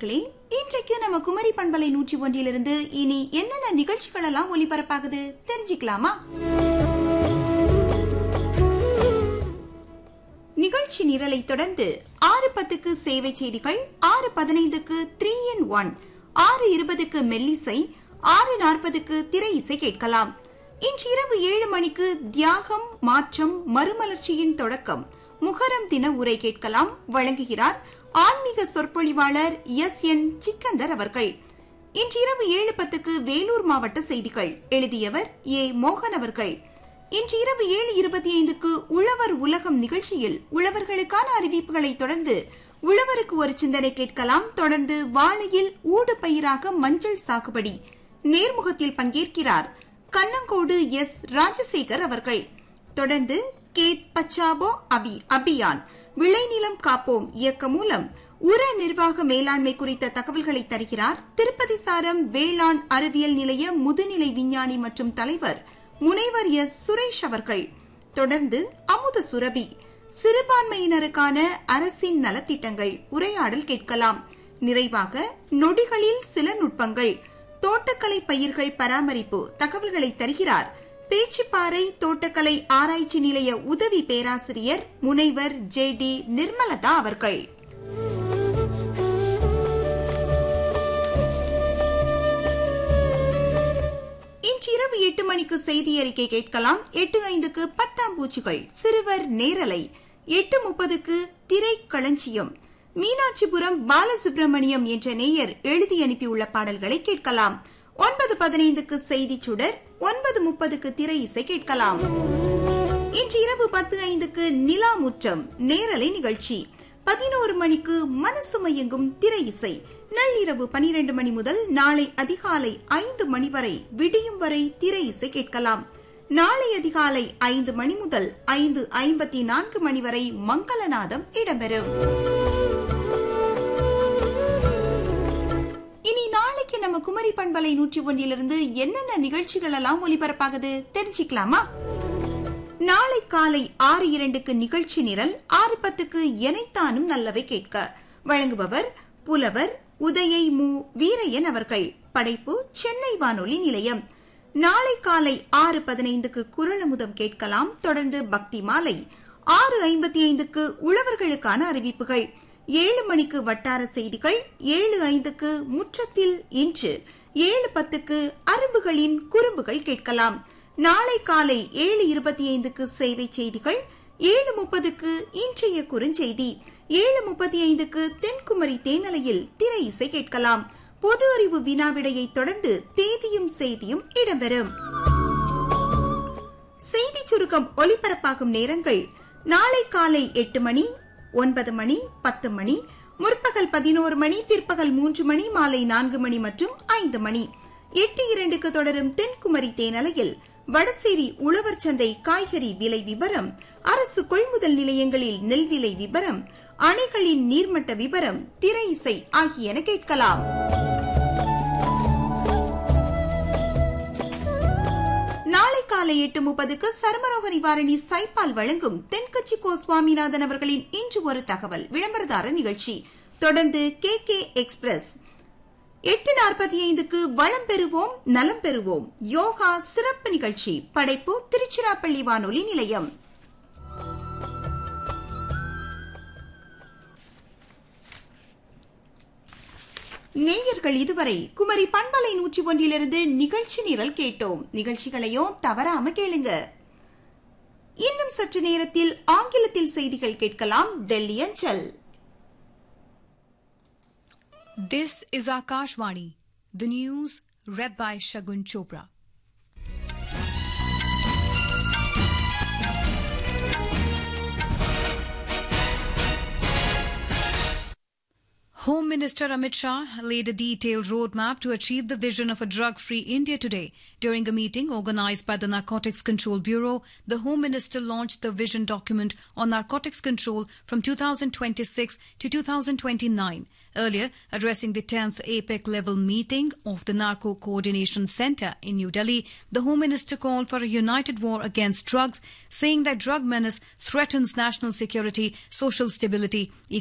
நேயர்களே இன்றைக்கு நம்ம குமரி பண்பலை நூற்றி ஒன்றிலிருந்து இனி என்னென்ன நிகழ்ச்சிகள் எல்லாம் ஒலிபரப்பாகுது தெரிஞ்சுக்கலாமா நிகழ்ச்சி நிரலை தொடர்ந்து ஆறு பத்துக்கு சேவை செய்திகள் ஆறு பதினைந்துக்கு த்ரீ இன் ஒன் ஆறு இருபதுக்கு மெல்லிசை ஆறு நாற்பதுக்கு திரை இசை கேட்கலாம் இன்று இரவு ஏழு மணிக்கு தியாகம் மாற்றம் மறுமலர்ச்சியின் தொடக்கம் முகரம் தின உரை கேட்கலாம் வழங்குகிறார் ஆன்மீக சொற்பொழிவாளர் எஸ் என் சிக்கந்தர் அவர்கள் இன்று இரவு ஏழு பத்துக்கு வேலூர் மாவட்ட செய்திகள் எழுதியவர் ஏ மோகன் அவர்கள் இன்று இரவு ஏழு இருபத்தி ஐந்துக்கு உழவர் உலகம் நிகழ்ச்சியில் உழவர்களுக்கான அறிவிப்புகளை தொடர்ந்து உழவருக்கு ஒரு சிந்தனை கேட்கலாம் தொடர்ந்து வாழையில் ஊடு பயிராக மஞ்சள் சாகுபடி நேர்முகத்தில் பங்கேற்கிறார் கண்ணங்கோடு எஸ் ராஜசேகர் அவர்கள் தொடர்ந்து கேத் பச்சாபோ அபி அபியான் விளைநிலம் காப்போம் இயக்கம் மூலம் உர நிர்வாக மேலாண்மை குறித்த தகவல்களை தருகிறார் திருப்பதி சாரம் வேளாண் அறிவியல் நிலைய முதுநிலை விஞ்ஞானி மற்றும் தலைவர் முனைவர் எஸ் சுரேஷ் அவர்கள் தொடர்ந்து அமுத சுரபி சிறுபான்மையினருக்கான அரசின் நலத்திட்டங்கள் உரையாடல் கேட்கலாம் நிறைவாக நொடிகளில் சில நுட்பங்கள் தோட்டக்கலை பயிர்கள் பராமரிப்பு தகவல்களை தருகிறார் பேச்சுப்பாறை தோட்டக்கலை ஆராய்ச்சி நிலைய உதவி பேராசிரியர் முனைவர் ஜே டி நிர்மலதா அவர்கள் இன்று இரவு எட்டு மணிக்கு செய்தி அறிக்கை கேட்கலாம் எட்டு ஐந்துக்கு பட்டாம்பூச்சிகள் சிறுவர் நேரலை எட்டு முப்பதுக்கு திரைக்களஞ்சியம் மீனாட்சிபுரம் பாலசுப்ரமணியம் என்ற நேயர் எழுதி அனுப்பியுள்ள பாடல்களை கேட்கலாம் ஒன்பது பதினைந்துக்கு செய்தி சுடர் ஒன்பது முப்பதுக்கு திரை இசை கேட்கலாம் இன்று இரவு பத்து ஐந்துக்கு நிலா முற்றம் நேரலை நிகழ்ச்சி பதினோரு மணிக்கு மனசு மயங்கும் திரை இசை நள்ளிரவு பனிரெண்டு மணி முதல் நாளை அதிகாலை ஐந்து மணி வரை விடியும் வரை திரை இசை கேட்கலாம் நாளை அதிகாலை ஐந்து மணி முதல் ஐந்து ஐம்பத்தி நான்கு மணி வரை மங்களநாதம் இடம்பெறும் இனி நாளைக்கு நம்ம குமரி பண்பலை நூற்றி ஒன்றிலிருந்து என்னென்ன நிகழ்ச்சிகள் எல்லாம் ஒலிபரப்பாகுது தெரிஞ்சுக்கலாமா நாளை காலை ஆறு இரண்டுக்கு நிகழ்ச்சி நிரல் ஆறு பத்துக்கு எனைத்தானும் நல்லவை கேட்க வழங்குபவர் புலவர் உதயை மு வீரையன் அவர்கள் படைப்பு சென்னை வானொலி நிலையம் நாளை காலை ஆறு பதினைந்துக்கு குரல் அமுதம் கேட்கலாம் தொடர்ந்து பக்தி மாலை ஆறு ஐம்பத்தி ஐந்துக்கு உழவர்களுக்கான அறிவிப்புகள் ஏழு மணிக்கு வட்டார செய்திகள் ஏழு ஐந்துக்கு முற்றத்தில் இன்று ஏழு பத்துக்கு அரும்புகளின் குறும்புகள் கேட்கலாம் நாளை காலை ஏழு இருபத்தி ஐந்துக்கு சேவை செய்திகள் ஏழு முப்பதுக்கு இன்றைய குறுஞ்செய்தி ஏழு முப்பத்தி ஐந்துக்கு தென்குமரி தேனலையில் திரை இசை கேட்கலாம் பொது அறிவு வினாவிடையை தொடர்ந்து தேதியும் செய்தியும் இடம்பெறும் செய்தி சுருக்கம் ஒலிபரப்பாகும் நேரங்கள் நாளை காலை எட்டு மணி ஒன்பது மணி பத்து மணி முற்பகல் பதினோரு மணி பிற்பகல் மூன்று மணி மாலை நான்கு மணி மற்றும் ஐந்து மணி எட்டு இரண்டுக்கு தொடரும் தென்குமரி தேனலையில் வடசேரி உழவர் சந்தை காய்கறி விலை விவரம் அரசு கொள்முதல் நிலையங்களில் நெல் விலை விவரம் அணைகளின் நீர்மட்ட விவரம் திரை இசை ஆகியன கேட்கலாம் நாளை காலை எட்டு முப்பதுக்கு சர்மரோக நிவாரணி சைப்பால் வழங்கும் தென்கட்சி கோ சுவாமிநாதன் அவர்களின் இன்று ஒரு தகவல் விளம்பரதார நிகழ்ச்சி தொடர்ந்து கே கே எக்ஸ்பிரஸ் எட்டு நாற்பத்தி ஐந்துக்கு வளம் பெறுவோம் நலம் பெறுவோம் யோகா சிறப்பு நிகழ்ச்சி படைப்பு திருச்சிராப்பள்ளி வானொலி நிலையம் நேயர்கள் இதுவரை குமரி பண்பலை நூற்றி ஒன்றிலிருந்து நிகழ்ச்சி நிரல் கேட்டோம் நிகழ்ச்சிகளையும் தவறாம கேளுங்க இன்னும் சற்று நேரத்தில் ஆங்கிலத்தில் செய்திகள் கேட்கலாம் டெல்லி அஞ்சல் This is Akashvani, the news read by Shagun Chopra. Home Minister Amit Shah laid a detailed roadmap to achieve the vision of a drug free India today. During a meeting organized by the Narcotics Control Bureau, the Home Minister launched the vision document on narcotics control from 2026 to 2029. Earlier, addressing the 10th APEC level meeting of the Narco Coordination Center in New Delhi, the Home Minister called for a united war against drugs, saying that drug menace threatens national security, social stability,